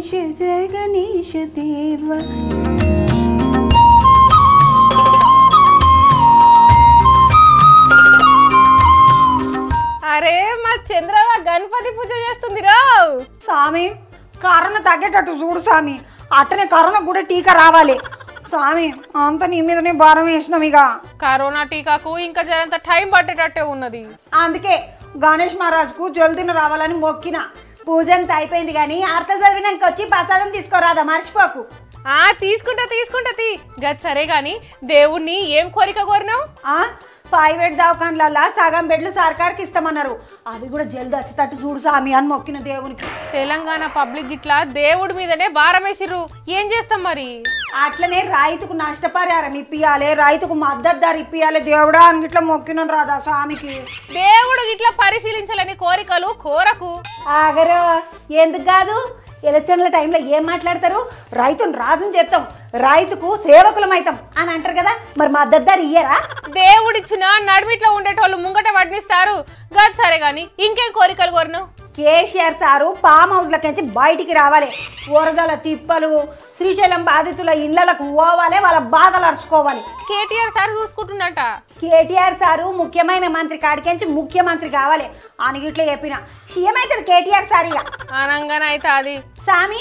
గణేష జయ గణేష దేవ అరే మా చంద్రవ గణపతి పూజ చేస్తుంది రో స్వామి కరోనా తగ్గేటట్టు చూడు స్వామి అట్టనే కరోనా కూడా టీకా రావాలి స్వామి అంత నీ మీదనే భారం వేసినాం ఇక కరోనా టీకాకు ఇంకా జరంత టైం పట్టేటట్టే ఉన్నది అందుకే గణేష్ మహారాజ్కు జల్దీన రావాలని మొక్కిన పూజ అంతా అయిపోయింది కానీ అర్థ చదివినాక వచ్చి ప్రసాదం తీసుకోరాదా మర్చిపోకు ఆ తీసుకుంటా తీసుకుంటా తీ గది సరే గాని దేవుణ్ణి ఏం కోరిక కోరినావు ఆ ప్రైవేట్ దవాఖాన్లల్లా సగం బెడ్లు సర్కార్కి ఇస్తామన్నారు అది కూడా జల్ది వచ్చేటట్టు చూడు స్వామి అని మొక్కిన దేవునికి తెలంగాణ పబ్లిక్ ఇట్లా దేవుడి మీదనే భారం వేసిర్రు ఏం చేస్తాం మరి అట్లనే రైతుకు నష్టపరిహారం ఇప్పియాలి రైతుకు మద్దతు ధర ఇప్పియాలి దేవుడా అని ఇట్లా మొక్కిన రాదా స్వామికి దేవుడు ఇట్లా పరిశీలించాలని కోరికలు కోరకు ఆగరు ఎందుకు కాదు ఎలక్షన్ల టైంలో ఏం మాట్లాడతారు రైతును రాజుని చేస్తాం రైతుకు సేవకులం అవుతాం అని అంటారు కదా మరి మద్దతు ధర ఇయ్యరా దేవుడిచ్చిన నడిమిట్లో ఉండేటోళ్ళు ముంగట వడ్డిస్తారు గది సరే గాని ఇంకేం కోరికలు కోరినావు కేసీఆర్ సారు ఫామ్ హౌస్లకించి బయటికి రావాలి వరదల తిప్పలు శ్రీశైలం బాధితుల ఇళ్లకు పోవాలి వాళ్ళ బాధలు అరుచుకోవాలి కేటీఆర్ సార్ చూసుకుంటున్నట కేటీఆర్ సారు ముఖ్యమైన మంత్రి కాడికించి ముఖ్యమంత్రి కావాలి అని ఇట్లా చెప్పిన సీఎం అవుతాడు కేటీఆర్ సార్ ఇక అనంగానే అయితే అది సామి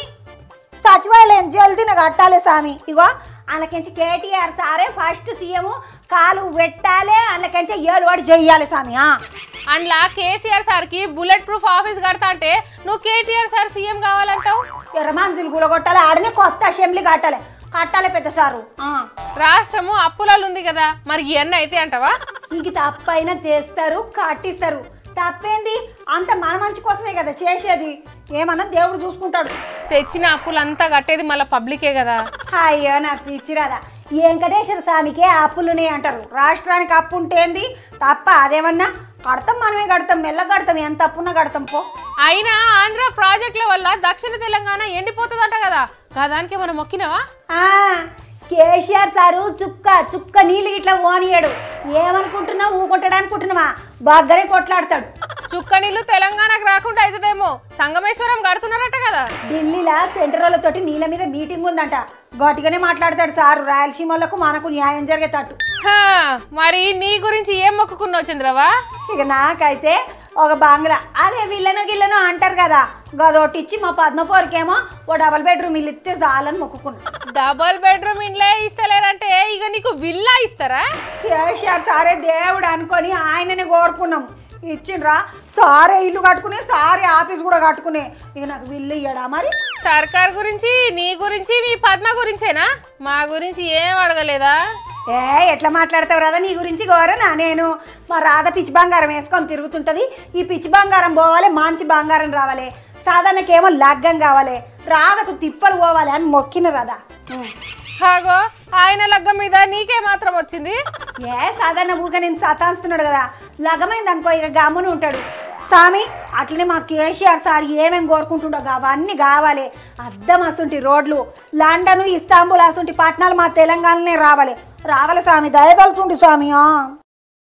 సచివాలయం జల్దీన కట్టాలి సామి ఇగో అందుకించి కేటీఆర్ సారే ఫస్ట్ సీఎం కాలు పెట్టాలి అందుకించి ఏలువాడు చెయ్యాలి సామి ఆ. అందులో కేసీఆర్ సార్ కి బుల్లెట్ ప్రూఫ్ ఆఫీస్ కడతా అంటే నువ్వు కేటీఆర్ సార్ సీఎం కావాలంటావు ఎర్రమాంజులు కూలగొట్టాలి ఆడనే కొత్త అసెంబ్లీ కట్టాలి కట్టాలి పెద్ద సారు ఆ. రాష్ట్రము అప్పులలో ఉంది కదా మరి ఇవన్నీ అయితే అంటావా ఇంక తప్పైనా తెస్తారు కట్టిస్తారు తప్పేంది అంత మన మంచి కోసమే కదా చేసేది ఏమన్నా దేవుడు చూసుకుంటాడు తెచ్చిన అప్పులంతా కట్టేది మళ్ళీ పబ్లికే కదా అయ్యో నాకు పిచ్చిరాదా వెంకటేశ్వర స్వామికే అప్పులునే అంటారు రాష్ట్రానికి అప్పు ఉంటేంది తప్ప అదేమన్నా కడతాం మనమే కడతాం మెల్ల కడతాం ఎంత అప్పున్నా కడతాం పో అయినా ఆంధ్ర ప్రాజెక్టుల వల్ల దక్షిణ తెలంగాణ ఎండిపోతుందంట కదా దానికి మనం మొక్కినవా ఆ, కేసీఆర్ సారు చుక్క చుక్క నీళ్ళు ఇట్లా ఓనియాడు ఏమనుకుంటున్నావు ఊకొట్టడా అనుకుంటున్నావా బాగానే కొట్లాడతాడు చుక్క నీళ్ళు తెలంగాణకు రాకుండా అవుతుందేమో సంగమేశ్వరం కడుతున్నారట కదా ఢిల్లీలో సెంటర్ వాళ్ళతోటి నీళ్ళ మీద మీటింగ్ ఉందంట గట్టిగానే మాట్లాడతాడు సారు రాయలసీమ వాళ్ళకు మనకు న్యాయం జరిగేటట్టు హా, మరి నీ గురించి ఏం మొక్కుకున్నావు చంద్రవా ఇక నాకైతే ఒక బంగ్లా అదే విల్లను గిల్లను అంటారు కదా గదొకటి ఇచ్చి మా పద్మపోరికేమో ఓ డబల్ బెడ్రూమ్ ఇల్లు ఇస్తే చాలని మొక్కుకున్నా డబల్ బెడ్రూమ్ ఇండ్లే ఇస్తలేరంటే ఇక నీకు విల్లా ఇస్తారా కేసీఆర్ సారే దేవుడు అనుకొని ఆయననే కోరుకున్నాం ఇచ్చిండ్రా సారే ఇల్లు కట్టుకునే సారే ఆఫీస్ కూడా కట్టుకునే ఇక నాకు ఇల్లు ఇయ్యడా మరి సర్కార్ గురించి నీ గురించి మీ పద్మ గురించేనా మా గురించి ఏం అడగలేదా ఏ ఎట్లా మాట్లాడతావు రాదా నీ గురించి గోరనా నేను మా రాధ పిచ్చి బంగారం వేసుకొని తిరుగుతుంటది ఈ పిచ్చి బంగారం పోవాలి మంచి బంగారం రావాలి సాధారణకేమో లగ్గం కావాలి రాధకు తిప్పలు పోవాలి అని మొక్కిన రాధా ఉం. హాగో ఆయన లగ్గం మీద నీకే మాత్రం వచ్చింది ఏ సాధారణ ఊగా నేను సతాస్తున్నాడు కదా లగమైంది అనుకో ఇక గమ్మున ఉంటాడు స్వామి అట్లనే మా కేసీఆర్ సార్ ఏమేమి కోరుకుంటుండో అవన్నీ కావాలి అద్దం అసంటి రోడ్లు లండన్ ఇస్తాంబుల్ అసంటి పట్టణాలు మా తెలంగాణనే రావాలి రావాలి స్వామి దయదలుచుండి స్వామి ఆ.